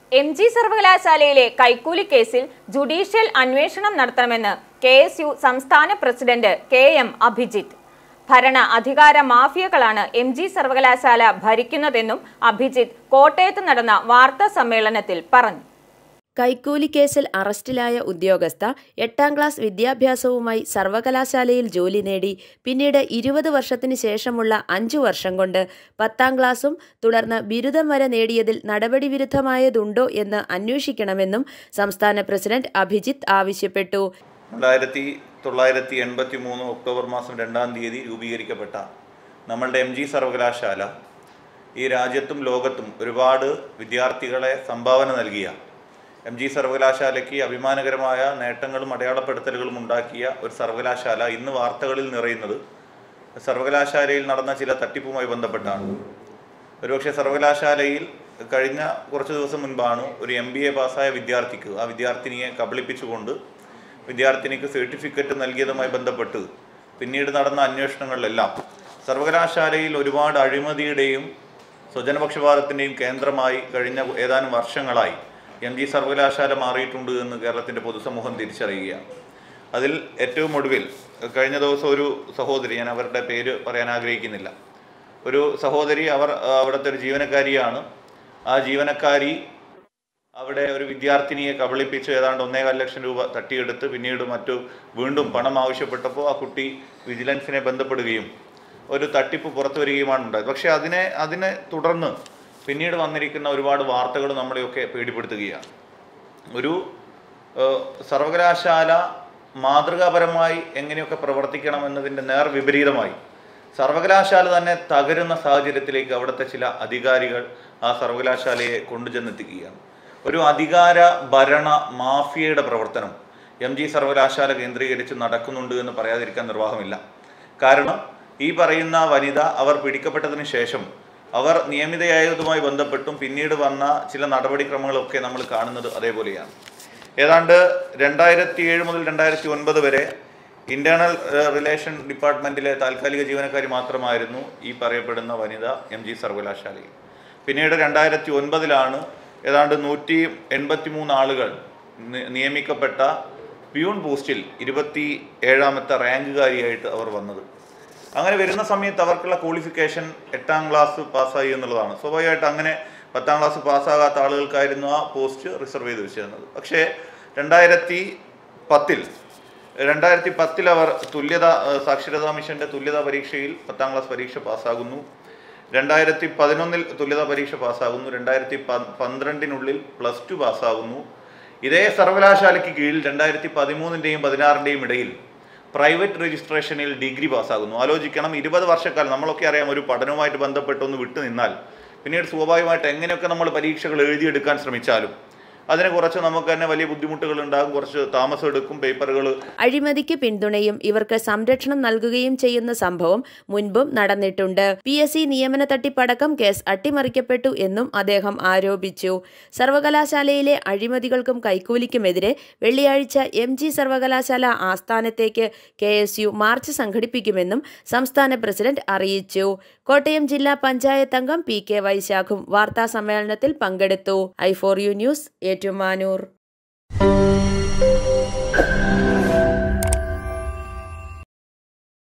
M G സർവകലാശാലയിലെ കൈക്കൂലി കേസിൽ ജുഡീഷ്യൽ അന്വേഷണം നടത്തണമെന്ന് കെ എസ് യു സംസ്ഥാന പ്രസിഡന്റ് കെ എം അഭിജിത്ത് ഭരണ അധികാര മാഫിയകളാണ് എം ജി സർവകലാശാല ഭരിക്കുന്നതെന്നും അഭിജിത്ത് കോട്ടയത്ത് നടന്ന വാർത്താ സമ്മേളനത്തിൽ പറഞ്ഞു കൈക്കൂലി കേസിൽ അറസ്റ്റിലായ ഉദ്യോഗസ്ഥ എട്ടാം ക്ലാസ് വിദ്യാഭ്യാസവുമായി സർവകലാശാലയിൽ ജോലി നേടി പിന്നീട് ഇരുപത് വർഷത്തിന് ശേഷമുള്ള അഞ്ചു വർഷം കൊണ്ട് പത്താം ക്ലാസും തുടർന്ന് ബിരുദം വരെ നേടിയതിൽ നടപടി വിരുദ്ധമായതുണ്ടോ എന്ന് അന്വേഷിക്കണമെന്നും സംസ്ഥാന പ്രസിഡന്റ് അഭിജിത്ത് ആവശ്യപ്പെട്ടു രണ്ടായിരത്തി തൊള്ളായിരത്തി എൺപത്തി മൂന്ന് ഒക്ടോബർ മാസം രണ്ടാം തീയതി രൂപീകരിക്കപ്പെട്ട നമ്മളുടെ എം ജി സർവകലാശാല ഈ രാജ്യത്തും ലോകത്തും ഒരുപാട് വിദ്യാർത്ഥികളെ സംഭാവന നൽകിയ എം ജി സർവകലാശാലയ്ക്ക് അഭിമാനകരമായ നേട്ടങ്ങളും അടയാളപ്പെടുത്തലുകളും ഉണ്ടാക്കിയ ഒരു സർവകലാശാല ഇന്ന് വാർത്തകളിൽ നിറയുന്നത് സർവകലാശാലയിൽ നടന്ന ചില തട്ടിപ്പുമായി ബന്ധപ്പെട്ടാണ് ഒരുപക്ഷെ സർവകലാശാലയിൽ കഴിഞ്ഞ കുറച്ച് ദിവസം മുൻപാണ് ഒരു എം ബി എ പാസ്സായ വിദ്യാർത്ഥിക്ക് ആ വിദ്യാർത്ഥിനിയെ കബളിപ്പിച്ചുകൊണ്ട് വിദ്യാർത്ഥിനിക്ക് സർട്ടിഫിക്കറ്റ് നൽകിയതുമായി ബന്ധപ്പെട്ട് പിന്നീട് നടന്ന അന്വേഷണങ്ങളിലെല്ലാം സർവകലാശാലയിൽ ഒരുപാട് അഴിമതിയുടെയും സ്വജനപക്ഷപാതത്തിൻ്റെയും കേന്ദ്രമായി കഴിഞ്ഞ ഏതാനും വർഷങ്ങളായി എം ജി സർവകലാശാല മാറിയിട്ടുണ്ട് എന്ന് കേരളത്തിൻ്റെ പൊതുസമൂഹം തിരിച്ചറിയുകയാണ് അതിൽ ഏറ്റവും ഒടുവിൽ കഴിഞ്ഞ ദിവസം ഒരു സഹോദരി ഞാൻ അവരുടെ പേര് പറയാൻ ആഗ്രഹിക്കുന്നില്ല ഒരു സഹോദരി അവർ അവിടുത്തെ ഒരു ജീവനക്കാരിയാണ് ആ ജീവനക്കാരി അവിടെ ഒരു വിദ്യാർത്ഥിനിയെ കബളിപ്പിച്ച് ഏതാണ്ട് ഒന്നേകാൽ ലക്ഷം രൂപ തട്ടിയെടുത്ത് പിന്നീട് മറ്റു വീണ്ടും പണം ആവശ്യപ്പെട്ടപ്പോൾ ആ കുട്ടി വിജിലൻസിനെ ബന്ധപ്പെടുകയും ഒരു തട്ടിപ്പ് പുറത്തു വരികയുമാണ് ഉണ്ടായത് പക്ഷേ അതിനെ അതിനെ തുടർന്ന് പിന്നീട് വന്നിരിക്കുന്ന ഒരുപാട് വാർത്തകൾ നമ്മളെയൊക്കെ പേടിപ്പെടുത്തുകയാണ് ഒരു ഏഹ്, സർവകലാശാല മാതൃകാപരമായി എങ്ങനെയൊക്കെ പ്രവർത്തിക്കണം എന്നതിൻ്റെ നേർ വിപരീതമായി സർവകലാശാല തന്നെ തകരുന്ന സാഹചര്യത്തിലേക്ക് അവിടുത്തെ ചില അധികാരികൾ ആ സർവകലാശാലയെ കൊണ്ടുചെന്നെത്തിക്കുകയാണ് ഒരു അധികാര ഭരണ മാഫിയയുടെ പ്രവർത്തനം എം ജി സർവകലാശാല കേന്ദ്രീകരിച്ച് നടക്കുന്നുണ്ട് എന്ന് പറയാതിരിക്കാൻ നിർവാഹമില്ല കാരണം ഈ പറയുന്ന വനിത അവർ പിടിക്കപ്പെട്ടതിന് ശേഷം അവർ നിയമിതയായതുമായി ബന്ധപ്പെട്ടും പിന്നീട് വന്ന ചില നടപടിക്രമങ്ങളൊക്കെ നമ്മൾ കാണുന്നത് അതേപോലെയാണ് ഏതാണ്ട് രണ്ടായിരത്തി ഏഴ് മുതൽ രണ്ടായിരത്തി ഒൻപത് വരെ ഇന്റേണൽ റിലേഷൻ ഡിപ്പാർട്ട്മെന്റിലെ താൽക്കാലിക ജീവനക്കാരി മാത്രമായിരുന്നു ഈ പറയപ്പെടുന്ന വനിത എം ജി സർവകലാശാലയിൽ പിന്നീട് രണ്ടായിരത്തി ഒൻപതിലാണ് ഏതാണ്ട് നൂറ്റി എൺപത്തി മൂന്ന് ആളുകൾ നി- നിയമിക്കപ്പെട്ട പ്യൂൺ പോസ്റ്റിൽ ഇരുപത്തി ഏഴാമത്തെ റാങ്കുകാരിയായിട്ട് അവർ വന്നത് അങ്ങനെ വരുന്ന സമയത്ത് അവർക്കുള്ള ക്വാളിഫിക്കേഷൻ എട്ടാം ക്ലാസ് പാസ്സായി എന്നുള്ളതാണ് സ്വാഭാവികമായിട്ട് അങ്ങനെ പത്താം ക്ലാസ് പാസ്സാകാത്ത ആളുകൾക്കായിരുന്നു ആ പോസ്റ്റ് റിസർവ് ചെയ്ത് വെച്ചിരുന്നത് പക്ഷേ രണ്ടായിരത്തി പത്തിൽ രണ്ടായിരത്തി പത്തിൽ അവർ തുല്യത ഏഹ് സാക്ഷരതാ മിഷന്റെ തുല്യതാ പരീക്ഷയിൽ പത്താം ക്ലാസ് പരീക്ഷ പാസ്സാകുന്നു രണ്ടായിരത്തി പതിനൊന്നിൽ തുല്യതാ പരീക്ഷ പാസ്സാകുന്നു രണ്ടായിരത്തി പ- പന്ത്രണ്ടിനുള്ളിൽ പ്ലസ് ടു പാസ്സാകുന്നു ഇതേ സർവകലാശാലയ്ക്ക് കീഴിൽ രണ്ടായിരത്തി പതിമൂന്നിൻ്റെയും പതിനാറിൻ്റെയും ഇടയിൽ പ്രൈവറ്റ് രജിസ്ട്രേഷനിൽ ഡിഗ്രി പാസ്സാകുന്നു ആലോചിക്കണം ഇരുപത് വർഷക്കാലം നമ്മളൊക്കെ അറിയാം ഒരു പഠനവുമായിട്ട് ബന്ധപ്പെട്ടൊന്ന് വിട്ടു നിന്നാൽ പിന്നീട് സ്വാഭാവികമായിട്ട് എങ്ങനെയൊക്കെ നമ്മൾ പരീക്ഷകൾ എഴുതിയെടുക്കാൻ ശ്രമിച്ചാലും അതിന് കുറച്ച് നമുക്ക് തന്നെ വലിയ ബുദ്ധിമുട്ടുകൾ ഉണ്ടാകും കുറച്ച് താമസം എടുക്കും പേപ്പറുകൾ അഴിമതിക്ക് പിന്തുണയും ഇവർക്ക് സംരക്ഷണം നൽകുകയും ചെയ്യുന്ന സംഭവം മുൻപും നടന്നിട്ടുണ്ട് പി എസ് സി നിയമന തട്ടിപ്പടക്കം കേസ് അട്ടിമറിക്കപ്പെട്ടു എന്നും അദ്ദേഹം ആരോപിച്ചു സർവകലാശാലയിലെ അഴിമതികൾക്കും കൈക്കൂലിക്കുമെതിരെ വെള്ളിയാഴ്ച എം ജി സർവകലാശാല ആസ്ഥാനത്തേക്ക് കെ എസ് യു മാർച്ച് സംഘടിപ്പിക്കുമെന്നും സംസ്ഥാന പ്രസിഡന്റ് അറിയിച്ചു കോട്ടയം ജില്ലാ പഞ്ചായത്ത് അംഗം പി കെ വൈശാഖും വാർത്താ സമ്മേളനത്തിൽ പങ്കെടുത്തു I for U news Ettumanoor